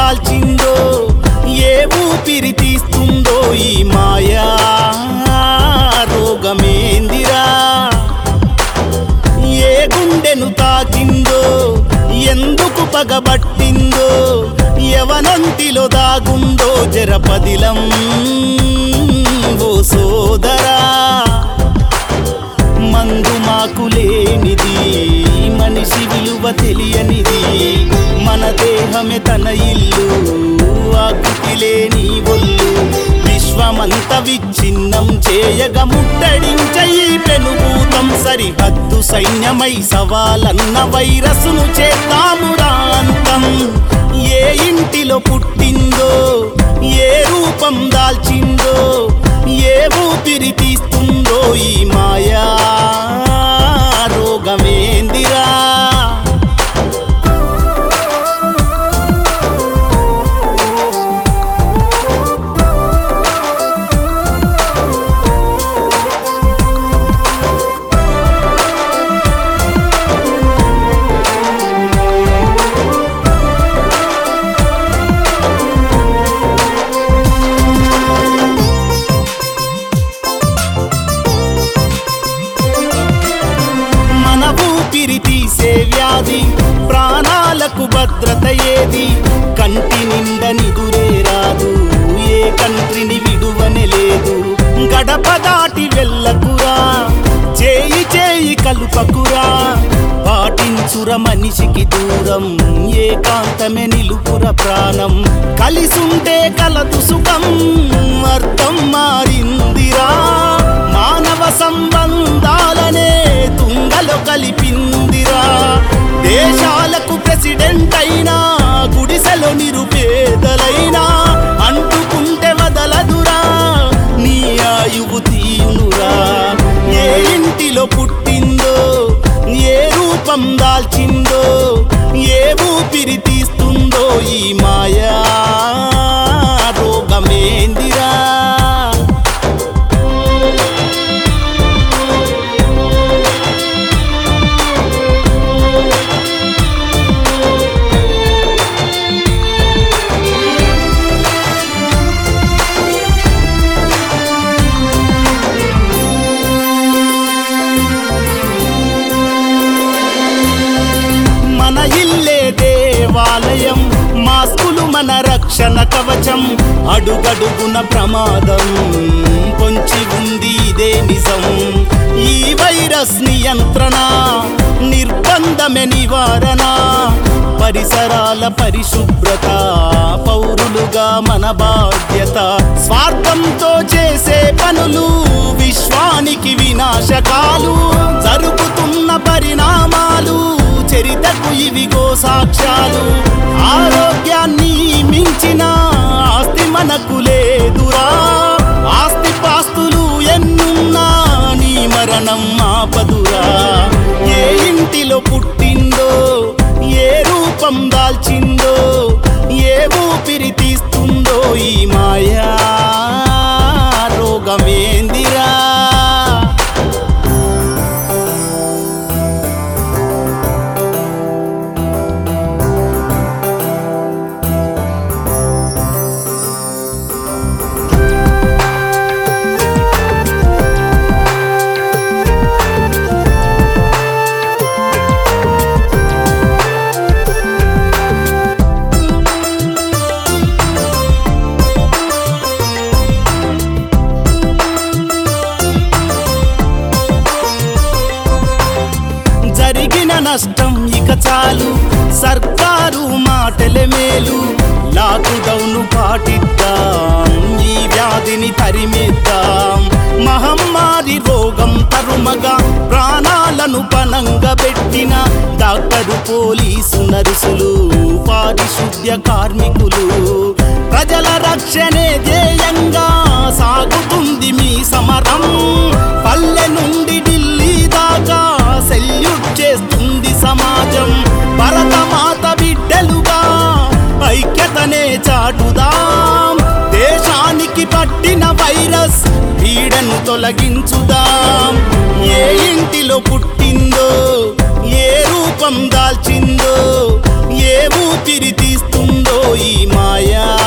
దాల్చిందో ఏ ఊపిరి తీస్తుందో ఈ మాయా రోగమేందిరా ఏ గుండెను తాకిందో ఎందుకు పగబట్టిందో ఎవనంటిలో దాగుందో జరపదిలం ఓ సోదరా మందు మాకు లేనిది మనిషి విలువ తెలియనిది మన దేహమే తన ఇల్లు ఆకృతి లేని ఒళ్ళు విశ్వమంత విచ్ఛిన్నం చేయగ ముట్టడించ ఈ పెనుభూతం సరిహద్దు సైన్యమై సవాలన్న వైరస్ను చేద్దామురా అంతం ఏ ఇంటిలో పుట్టిందో ఏ రూపం దాల్చిందో ఏ ఊపిరి తీస్తుందో ఈ మాయా రోగమేందిరా మన ఊపిరి తీసే వ్యాధి ప్రాణాలకు భద్రత ఏది కంటి నిండ నిదురే రాదు ఏ కంట్రిని విడువనే లేదు గడప దాటి వెళ్ళకురా చేయి చేయి కలుపకురా పాటించుర మనిషికి దూరం ఏకాంతమే నిలుపుర ప్రాణం కలిసుంటే కలదు సుఖం అర్థం మారిందిరా మానవ సంబంధాలనే తుంగలో కలిపిందిరా దేశాలకు ప్రెసిడెంట్ అయినా గుడిసెలో నిరుపేదలైనా అంటుకుంటే వదలదురా నీ ఆయువు తీయునురా ఏ ఇంటిలో పుట్టిందో ఏ రూపం దాల్చిందో ఏ ఊపిరి తీస్తుందో ఈ మాయా రోగమేందిరా మన ఇల్లే దేవాలయం మాస్కులు మన రక్షణ కవచం అడుగడుగున ప్రమాదం పొంచి ఉంది ఇదే నిజం ఈ వైరస్ నియంత్రణ నిర్బంధమే నివారణ పరిసరాల పరిశుభ్రత పౌరులుగా మన బాధ్యత స్వార్థంతో చేసే పనులు విశ్వానికి వినాశకాలు జరుగుతున్న పరిణామాలు చరితకు ఇవిగో సాక్ష్యాలు ఆరోగ్యాన్ని మించిన ఆస్తి మనకు లేదురా ఆస్తి పాస్తులు ఎన్నున్నా నీ మరణం ఆపదురా ఏ ఇంటిలో పుట్టిందో ఏ రూపం దాల్చిందో ఏ ఊపిరి తీస్తుందో ఈ మాయా రోగమేందిరా జరిగిన నష్టం ఇక చాలు సర్కారు మాటలే మేలు లాక్డౌన్ పాటిద్దాం ఈ వ్యాధిని తరిమిద్దాం మహమ్మారి రోగం తరుమగా ప్రాణాలను పనంగా పెట్టిన డాక్టరు పోలీసు నర్సులు పారిశుద్ధ్య కార్మికులు ప్రజల రక్షణే ధ్యేయంగా సాగుతుంది మీ సమరం పల్లె నుండి ఢిల్లీ దాకా సెల్యూట్ చేస్తుంది సమాజం భరతమాత బిడ్డలుగా ఐక్యతనే చాటుదాం దేశానికి పట్టిన వైరస్ పీడను తొలగించుదాం ఏ ఇంటిలో పుట్టిందో ఏ రూపం దాల్చిందో ఏ ఊపిరి తీస్తుందో చేస్తుందో ఈ మాయా